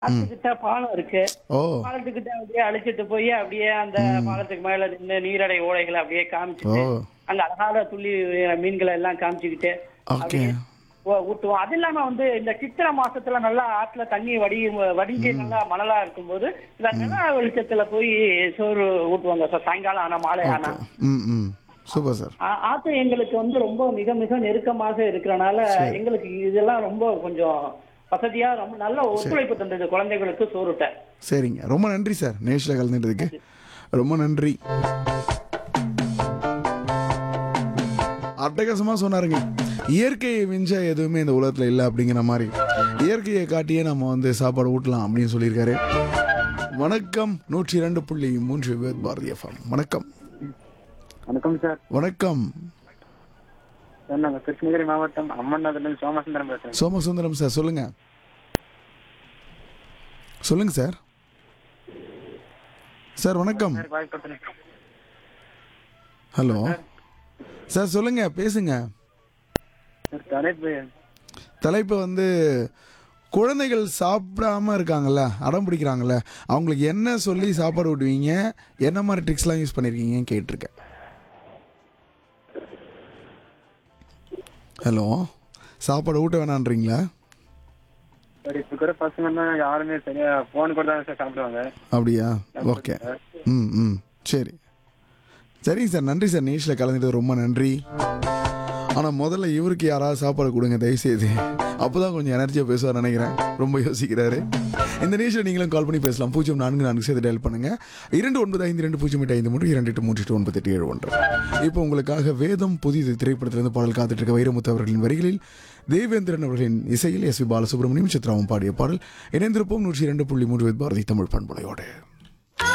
அதுக்கிட்ட பாலம் இருக்கு ஓ பாலத்துக்கிட்ட அப்படியே அழைச்சிட்டு போய் அப்படியே அந்த பாலத்துக்கு மேல நின்று நீரடை ஓடைகளை அப்படியே ஓ காமிச்சிட்டு அங்க அழகான துள்ளி மீன்களை எல்லாம் காமிச்சுக்கிட்டு ஓகே ஊ- ஊட்டுவோம் அது இல்லாம வந்து இந்த சித்திரை மாசத்துல நல்லா ஆத்துல தண்ணி வடி வடிஞ்சு நல்லா மணலா இருக்கும்போது இந்த நிலா வெளிச்சத்துல போய் சோறு ஊட்டுவாங்க சார் சாயங்காலம் ஆனா மாலை ஆனா ம் ம் சூப்பர் சார் ஆ- ஆத்து எங்களுக்கு வந்து ரொம்ப மிக மிக நெருக்கமாக இருக்கிறனால எங்களுக்கு இதெல்லாம் ரொம்ப கொஞ்சம் வசதியா ரொம்ப நல்ல ஒத்துழைப்பு தந்தது குழந்தைகளுக்கு சோறுட்ட சரிங்க ரொம்ப நன்றி சார் நேஷில் கலந்துட்டதுக்கு ரொம்ப நன்றி அட்டகாசமாக சொன்னாருங்க இயற்கையை மிஞ்ச எதுவுமே இந்த உலகத்தில் இல்லை அப்படிங்கிற மாதிரி இயற்கையை காட்டியே நம்ம வந்து சாப்பாடு ஊட்டலாம் அப்படின்னு சொல்லியிருக்காரு வணக்கம் நூற்றி இரண்டு புள்ளி மூன்று விவேக் பாரதி எஃப்எம் வணக்கம் வணக்கம் சார் வணக்கம் சார் நாங்கள் கிருஷ்ணகிரி மாவட்டம் அம்மன்நகர்லேருந்து சோமசுந்தரம் பேசுகிறேன் சோமசுந்தரம் சார் சொல்லுங்க சொல்லுங்க சார் சார் வணக்கம் சார் வாய்ப்பு ஹலோ சார் சொல்லுங்க பேசுங்க சார் தலைப்பு தலைப்பு வந்து குழந்தைகள் சாப்பிடாம இருக்காங்கல்ல அடம் பிடிக்கிறாங்கல்ல அவங்களுக்கு என்ன சொல்லி சாப்பாடு விடுவீங்க என்ன மாதிரி ட்ரிக்ஸ்லாம் யூஸ் பண்ணியிருக்கீங்கன்னு கேட்டிருக்கேன் ஹலோ சாப்பாடு ஊட்ட வேணான்றீங்களா சார் இப்போ இருக்கிற பசங்கன்னா யாருமே சரியா ஃபோன் கூட தான் சார் சாப்பிடுவாங்க அப்படியா ஓகே ம் ம் சரி சரிங்க சார் நன்றி சார் நியூஸில் கலந்துட்டு ரொம்ப நன்றி ஆனால் முதல்ல இவருக்கு யாராவது சாப்பாடு கொடுங்க தயவுசெய்து அப்போ தான் கொஞ்சம் எனர்ஜியாக பேசுவார் நினைக்கிறேன் ரொம்ப யோசிக்கிறாரு இந்த நியூஸில் நீங்களும் கால் பண்ணி பேசலாம் பூஜ்ஜியம் நான்கு நான்கு சேர்த்து டயல் பண்ணுங்கள் இரண்டு ஒன்பது ஐந்து ரெண்டு பூஜ்ஜியம் எட்டு ஐந்து மூன்று இரண்டு எட்டு மூன்று எட்டு ஒன்பது எட்டு ஏழு ஒன்று இப்போ உங்களுக்காக வேதம் புதிது திரைப்படத்திலிருந்து பாடல் காத்துட்டு இருக்க வைரமுத்து அவர்களின் வரிகளில் தேவேந்திரன் அவர்களின் இசையில் எஸ் பி பாலசுப்ரமணியம் சித்ராவும் பாடிய பாடல் இணைந்திருப்போம் நூற்றி இரண்டு புள்ளி மூன்று பாரதி தமிழ் பண்புலையோடு